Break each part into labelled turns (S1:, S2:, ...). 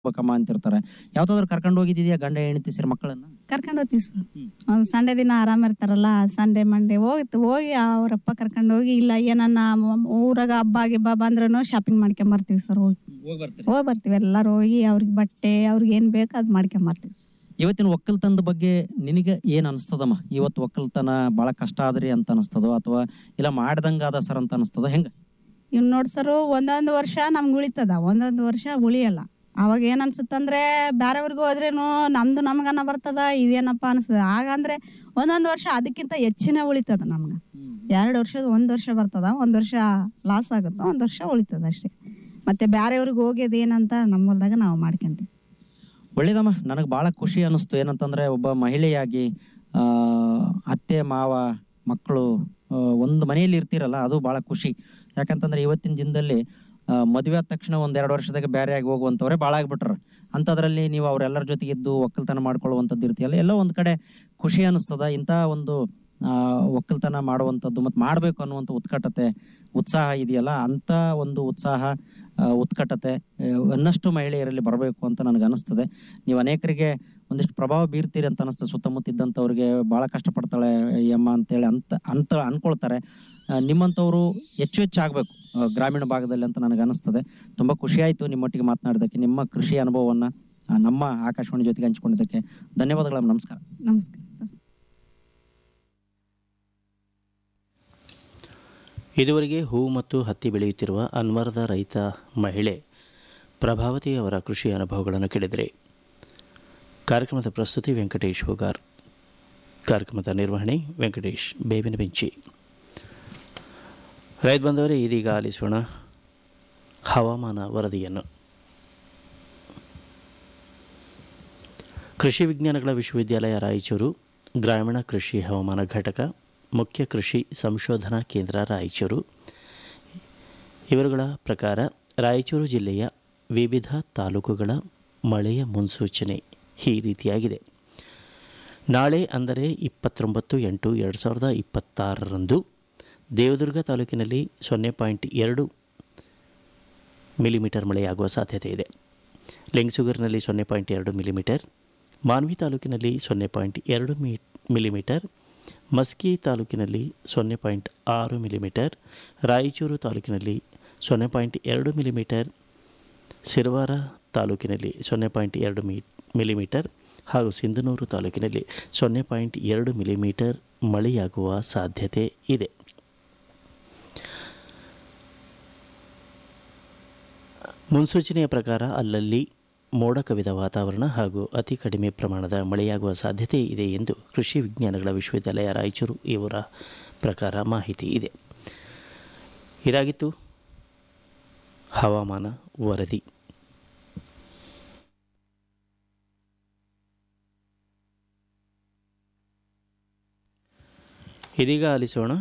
S1: ಬೇಕಮ್ಮ ಅಂತಿರ್ತಾರೆ ಯಾವ್ದಾದ್ರು ಕರ್ಕೊಂಡು ಹೋಗಿದ್ಯಾ ಗಂಡ ಹೆಂಡತಿ ಸೇರಿ ಮಕ್ಕಳನ್ನ
S2: ಕರ್ಕೊಂಡು ಹೋಗ್ತೀವಿ ಸರ್
S1: ಹ್ಮ್.
S2: ಒಂದು ಸಂಡೇ ದಿನ ಆರಾಮ ಇರ್ತಾರಲ್ಲ ಸಂಡೇ ಮಂಡೇ ಹೋಗಿ ಹೋಗಿ ಅವರಪ್ಪ ಕರ್ಕೊಂಡು ಹೋಗಿ ಇಲ್ಲ ಏನನ್ನ ಮ- ಊರಾಗ ಹಬ್ಬ ಗಿಬ್ಬ ಬಂದ್ರೂ ಶಾಪಿಂಗ್ ಮಾಡ್ಕೊಂಡ್ ಬರ್ತೀವಿ ಸರ್ ಹೋಗಿ
S1: ಹೋಗಿ ಬರ್ತೀರಿ
S2: ಹೋಗಿ ಬರ್ತೀವಿ ಎಲ್ಲರೂ ಹೋಗಿ ಅವ್ರಿಗೆ ಬಟ್ಟೆ ಅವ್ರಿಗೆ ಏನ್ ಬೇಕು ಅದು ಮಾಡ್ಕೊಂಡ್ ಬರ್ತೀವಿ
S1: ಇವತ್ತಿನ ಒಕ್ಕಲ್ತನದ ಬಗ್ಗೆ ನಿನಗೆ ಏನ್ ಅನಿಸ್ತದಮ್ಮ ಇವತ್ತು ಒಕ್ಕಲ್ತನ ಬಹಳ ಕಷ್ಟ ಆದ್ರಿ ಅಂತ ಅನಿಸ್ತದೋ ಅಥವಾ ಇಲ್ಲ ಮಾಡ್ದಂಗಾದ ಸರ್ ಅಂತ ಅನಿಸ್ತದ ಹೆಂಗ
S2: ಇವ್ ನೋಡ್ ಸರ್ ಒಂದೊಂದು ವರ್ಷ ನಮ್ಗೆ ಉಳಿತದ ಒಂದೊಂದು ವರ್ಷ ಉಳಿಯಲ್ಲ ಅವಾಗ ಏನ್ ಅನ್ಸುತ್ತಂದ್ರೆ ಬೇರೆಯವ್ರಿಗೆ ಹೋದ್ರೇನು ನಮ್ದು ನಮ್ಗನ್ನ ಬರ್ತದ ಇದೇನಪ್ಪ ಅನ್ಸ್ತದ ಆಗಂದ್ರೆ ಒಂದೊಂದು ವರ್ಷ ಅದಕ್ಕಿಂತ ಹೆಚ್ಚಿನ ಉಳಿತದ ನಮ್ಗೆ ಎರಡು ವರ್ಷದ ಒಂದ್ ವರ್ಷ ಬರ್ತದ ಒಂದ್ ವರ್ಷ ಲಾಸ್ ಆಗುತ್ತ ಒಂದ್ ವರ್ಷ ಉಳಿತದ ಅಷ್ಟೇ ಮತ್ತೆ ಬ್ಯಾರೆಯವ್ರಿಗೆ ಹೋಗ್ಯದ ಏನಂತ ನಮ್ಮ ಹೊಲ್ದಾಗ ನಾವು ಮಾಡ್ಕೊಂತೀವಿ
S1: ಒಳ್ಳೇದಮ್ಮ ನನಗೆ ಬಹಳ ಖುಷಿ ಅನಿಸ್ತು ಏನಂತಂದ್ರೆ ಒಬ್ಬ ಮಹಿಳೆಯಾಗಿ ಆ, ಅತ್ತೆ ಮಾವ ಮಕ್ಕಳು ಆ, ಒಂದು ಮನೆಯಲ್ಲಿ ಇರ್ತೀರಲ್ಲ ಅದು ಬಹಳ ಖುಷಿ ಯಾಕಂತಂದ್ರೆ ಇವತ್ತಿನ ದಿನದಲ್ಲಿ ಆ, ಮದುವೆ ಆದ ತಕ್ಷಣ ಒಂದೆರಡು ವರ್ಷದಾಗ ಬೇರೆ ಆಗಿ ಹೋಗುವಂಥವ್ರೆ ಭಾಳ ಆಗ್ಬಿಟ್ರ ಅಂಥದ್ರಲ್ಲಿ ನೀವು ಅವರೆಲ್ಲರ ಜೊತೆಗೆ ಇದ್ದು ಒಕ್ಕಲ್ತನ ಮಾಡ್ಕೊಳ್ಳುವಂಥದ್ದು ಇರ್ತೀಯಲ್ಲ ಎಲ್ಲೋ ಒಂದು ಕಡೆ ಖುಷಿ ಅನಿಸ್ತದ ಇಂಥ ಒಂದು ಆ, ಒಕ್ಕಲ್ತನ ಮಾಡುವಂಥದ್ದು ಮತ್ತು ಮಾಡಬೇಕು ಅನ್ನುವಂಥ ಉತ್ಕಟತೆ ಉತ್ಸಾಹ ಇದೆಯಲ್ಲ ಅಂಥ ಒಂದು ಉತ್ಸಾಹ ಆ, ಉತ್ಕಟತೆ ಆ, ಇನ್ನಷ್ಟು ಮಹಿಳೆಯರಲ್ಲಿ ಬರಬೇಕು ಅಂತ ನನಗೆ ಅನಿಸ್ತದೆ ನೀವು ಅನೇಕರಿಗೆ ಒಂದಿಷ್ಟು ಪ್ರಭಾವ ಬೀರ್ತೀರಿ ಅಂತ ಅನಿಸ್ತದೆ ಸುತ್ತಮುತ್ತ ಇದ್ದಂಥವ್ರಿಗೆ ಭಾಳ ಕಷ್ಟಪಡ್ತಾಳೆ ಈ ಅಮ್ಮ ಅಂತೇಳಿ ಅಂತ ಅಂತ ಅನ್ಕೊಳ್ತಾರೆ ಆ, ನಿಮ್ಮಂಥವ್ರು ಹೆಚ್ಚು ಹೆಚ್ಚು ಆಗಬೇಕು ಗ್ರಾಮೀಣ ಭಾಗದಲ್ಲಿ ಅಂತ ನನಗೆ ಅನಿಸ್ತದೆ ತುಂಬ ಖುಷಿ ಆಯಿತು ನಿಮ್ಮೊಟ್ಟಿಗೆ ಮಾತನಾಡಿದ್ದಕ್ಕೆ ನಿಮ್ಮ ಕೃಷಿ ಅನುಭವವನ್ನು ನಮ್ಮ ಆಕಾಶವಾಣಿ ಜೊತೆಗೆ ಹಂಚಿಕೊಂಡಿದ್ದಕ್ಕೆ ಧನ್ಯವಾದಗಳು ನಮಸ್ಕಾರ
S2: ನಮಸ್ಕಾರ ಸರ್
S3: ಇದುವರೆಗೆ ಹೂವು ಮತ್ತು ಹತ್ತಿ ಬೆಳೆಯುತ್ತಿರುವ ಅನ್ವರದ ರೈತ ಮಹಿಳೆ ಪ್ರಭಾವತಿ ಅವರ ಕೃಷಿ ಅನುಭವಗಳನ್ನು ಕೇಳಿದರೆ ಕಾರ್ಯಕ್ರಮದ ಪ್ರಸ್ತುತಿ ವೆಂಕಟೇಶ್ ಹೋಗಾರ್ ಕಾರ್ಯಕ್ರಮದ ನಿರ್ವಹಣೆ ವೆಂಕಟೇಶ್ ಬೇವಿನ ಬೆಂಚಿ ರೈತ ಬಂದವರೇ ಇದೀಗ ಆಲಿಸೋಣ ಹವಾಮಾನ ವರದಿಯನ್ನು ಕೃಷಿ ವಿಜ್ಞಾನಗಳ ವಿಶ್ವವಿದ್ಯಾಲಯ ರಾಯಚೂರು ಗ್ರಾಮೀಣ ಕೃಷಿ ಹವಾಮಾನ ಘಟಕ ಮುಖ್ಯ ಕೃಷಿ ಸಂಶೋಧನಾ ಕೇಂದ್ರ ರಾಯಚೂರು ಇವರುಗಳ ಪ್ರಕಾರ ರಾಯಚೂರು ಜಿಲ್ಲೆಯ ವಿವಿಧ ತಾಲೂಕುಗಳ ಮಳೆಯ ಮುನ್ಸೂಚನೆ ಈ ರೀತಿಯಾಗಿದೆ ನಾಳೆ ಅಂದರೆ ಇಪ್ಪತ್ತೊಂಬತ್ತು ಎಂಟು ಎರಡು ಸಾವಿರದ ಇಪ್ಪತ್ತಾರರಂದು ದೇವದುರ್ಗ ತಾಲೂಕಿನಲ್ಲಿ ಸೊನ್ನೆ ಪಾಯಿಂಟ್ ಎರಡು ಮಿಲಿಮೀಟರ್ ಮಳೆಯಾಗುವ ಸಾಧ್ಯತೆ ಇದೆ ಲೆಂಗ್ಸುಗರ್ನಲ್ಲಿ ಸೊನ್ನೆ ಪಾಯಿಂಟ್ ಎರಡು ಮಿಲಿಮೀಟರ್ ಮಾನ್ವಿ ತಾಲೂಕಿನಲ್ಲಿ ಸೊನ್ನೆ ಪಾಯಿಂಟ್ ಎರಡು ಮೀ ಮಿಲಿಮೀಟರ್ ಮಸ್ಕಿ ತಾಲೂಕಿನಲ್ಲಿ ಸೊನ್ನೆ ಪಾಯಿಂಟ್ ಆರು ಮಿಲಿಮೀಟರ್ ರಾಯಚೂರು ತಾಲೂಕಿನಲ್ಲಿ ಸೊನ್ನೆ ಪಾಯಿಂಟ್ ಎರಡು ಮಿಲಿಮೀಟರ್ ಸಿರವಾರ ತಾಲೂಕಿನಲ್ಲಿ ಸೊನ್ನೆ ಪಾಯಿಂಟ್ ಎರಡು ಮೀ ಮಿಲಿಮೀಟರ್ ಹಾಗೂ ಸಿಂಧನೂರು ತಾಲೂಕಿನಲ್ಲಿ ಸೊನ್ನೆ ಪಾಯಿಂಟ್ ಎರಡು ಮಿಲಿಮೀಟರ್ ಮಳೆಯಾಗುವ ಸಾಧ್ಯತೆ ಇದೆ ಮುನ್ಸೂಚನೆಯ ಪ್ರಕಾರ ಅಲ್ಲಲ್ಲಿ ಮೋಡ ಕವಿದ ವಾತಾವರಣ ಹಾಗೂ ಅತಿ ಕಡಿಮೆ ಪ್ರಮಾಣದ ಮಳೆಯಾಗುವ ಸಾಧ್ಯತೆ ಇದೆ ಎಂದು ಕೃಷಿ ವಿಜ್ಞಾನಗಳ ವಿಶ್ವವಿದ್ಯಾಲಯ ರಾಯಚೂರು ಇವರ ಪ್ರಕಾರ ಮಾಹಿತಿ ಇದೆ ಇದಾಗಿತ್ತು ಹವಾಮಾನ ವರದಿ ಇದೀಗ ಆಲಿಸೋಣ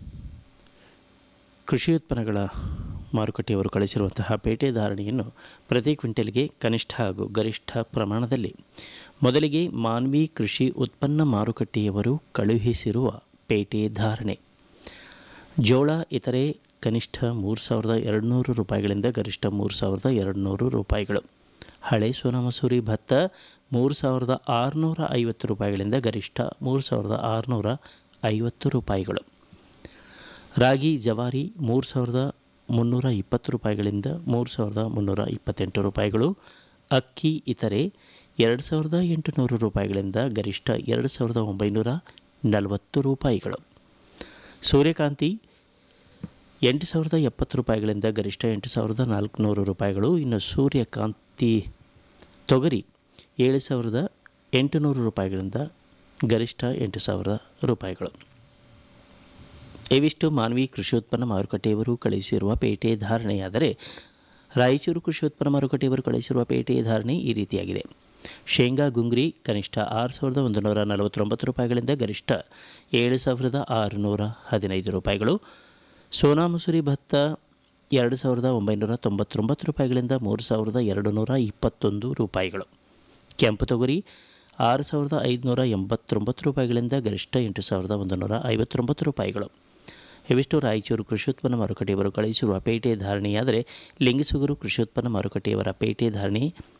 S3: ಕೃಷಿ ಉತ್ಪನ್ನಗಳ ಮಾರುಕಟ್ಟೆಯವರು ಕಳಿಸಿರುವಂತಹ ಪೇಟೆ ಧಾರಣೆಯನ್ನು ಪ್ರತಿ ಕ್ವಿಂಟಲ್ಗೆ ಕನಿಷ್ಠ ಹಾಗೂ ಗರಿಷ್ಠ ಪ್ರಮಾಣದಲ್ಲಿ ಮೊದಲಿಗೆ ಮಾನ್ವಿ ಕೃಷಿ ಉತ್ಪನ್ನ ಮಾರುಕಟ್ಟೆಯವರು ಕಳುಹಿಸಿರುವ ಪೇಟೆ ಧಾರಣೆ ಜೋಳ ಇತರೆ ಕನಿಷ್ಠ ಮೂರು ಸಾವಿರದ ಎರಡುನೂರು ರೂಪಾಯಿಗಳಿಂದ ಗರಿಷ್ಠ ಮೂರು ಸಾವಿರದ ಎರಡುನೂರು ರೂಪಾಯಿಗಳು ಹಳೆ ಸೋನಾ ಮಸೂರಿ ಭತ್ತ ಮೂರು ಸಾವಿರದ ಆರುನೂರ ಐವತ್ತು ರೂಪಾಯಿಗಳಿಂದ ಗರಿಷ್ಠ ಮೂರು ಸಾವಿರದ ಆರುನೂರ ಐವತ್ತು ರೂಪಾಯಿಗಳು ರಾಗಿ ಜವಾರಿ ಮೂರು ಸಾವಿರದ ಮುನ್ನೂರ ಇಪ್ಪತ್ತು ರೂಪಾಯಿಗಳಿಂದ ಮೂರು ಸಾವಿರದ ಮುನ್ನೂರ ಇಪ್ಪತ್ತೆಂಟು ರೂಪಾಯಿಗಳು ಅಕ್ಕಿ ಇತರೆ ಎರಡು ಸಾವಿರದ ಎಂಟುನೂರು ರೂಪಾಯಿಗಳಿಂದ ಗರಿಷ್ಠ ಎರಡು ಸಾವಿರದ ಒಂಬೈನೂರ ನಲವತ್ತು ರೂಪಾಯಿಗಳು ಸೂರ್ಯಕಾಂತಿ ಎಂಟು ಸಾವಿರದ ಎಪ್ಪತ್ತು ರೂಪಾಯಿಗಳಿಂದ ಗರಿಷ್ಠ ಎಂಟು ಸಾವಿರದ ನಾಲ್ಕುನೂರು ರೂಪಾಯಿಗಳು ಇನ್ನು ಸೂರ್ಯಕಾಂತಿ ತೊಗರಿ ಏಳು ಸಾವಿರದ ಎಂಟುನೂರು ರೂಪಾಯಿಗಳಿಂದ ಗರಿಷ್ಠ ಎಂಟು ಸಾವಿರ ರೂಪಾಯಿಗಳು ಇವಿಷ್ಟು ಮಾನ್ವಿ ಕೃಷಿ ಉತ್ಪನ್ನ ಮಾರುಕಟ್ಟೆಯವರು ಕಳಿಸಿರುವ ಪೇಟೆ ಧಾರಣೆಯಾದರೆ ರಾಯಚೂರು ಕೃಷಿ ಉತ್ಪನ್ನ ಮಾರುಕಟ್ಟೆಯವರು ಕಳಿಸಿರುವ ಪೇಟೆ ಧಾರಣೆ ಈ ರೀತಿಯಾಗಿದೆ ಶೇಂಗಾ ಗುಂಗ್ರಿ ಕನಿಷ್ಠ ಆರು ಸಾವಿರದ ಒಂದು ನೂರ ನಲವತ್ತೊಂಬತ್ತು ರೂಪಾಯಿಗಳಿಂದ ಗರಿಷ್ಠ ಏಳು ಸಾವಿರದ ಆರುನೂರ ಹದಿನೈದು ರೂಪಾಯಿಗಳು ಸೋನಾ ಮಸೂರಿ ಭತ್ತ ಎರಡು ಸಾವಿರದ ಒಂಬೈನೂರ ತೊಂಬತ್ತೊಂಬತ್ತು ರೂಪಾಯಿಗಳಿಂದ ಮೂರು ಸಾವಿರದ ಎರಡು ನೂರ ಇಪ್ಪತ್ತೊಂದು ರೂಪಾಯಿಗಳು ಕೆಂಪು ತೊಗರಿ ಆರು ಸಾವಿರದ ಐದುನೂರ ಎಂಬತ್ತೊಂಬತ್ತು ರೂಪಾಯಿಗಳಿಂದ ಗರಿಷ್ಠ ಎಂಟು ಸಾವಿರದ ಒಂದು ನೂರ ಐವತ್ತೊಂಬತ್ತು ರೂಪಾಯಿಗಳು ಇವಿಷ್ಟು ರಾಯಚೂರು ಕೃಷಿ ಉತ್ಪನ್ನ ಮಾರುಕಟ್ಟೆಯವರು ಕಳುಹಿಸಿರುವ ಪೇಟೆ ಧಾರಣೆಯಾದರೆ ಲಿಂಗಸುಗೂರು ಕೃಷಿ ಉತ್ಪನ್ನ ಮಾರುಕಟ್ಟೆಯವರ ಪೇಟೆ ಧಾರಣೆ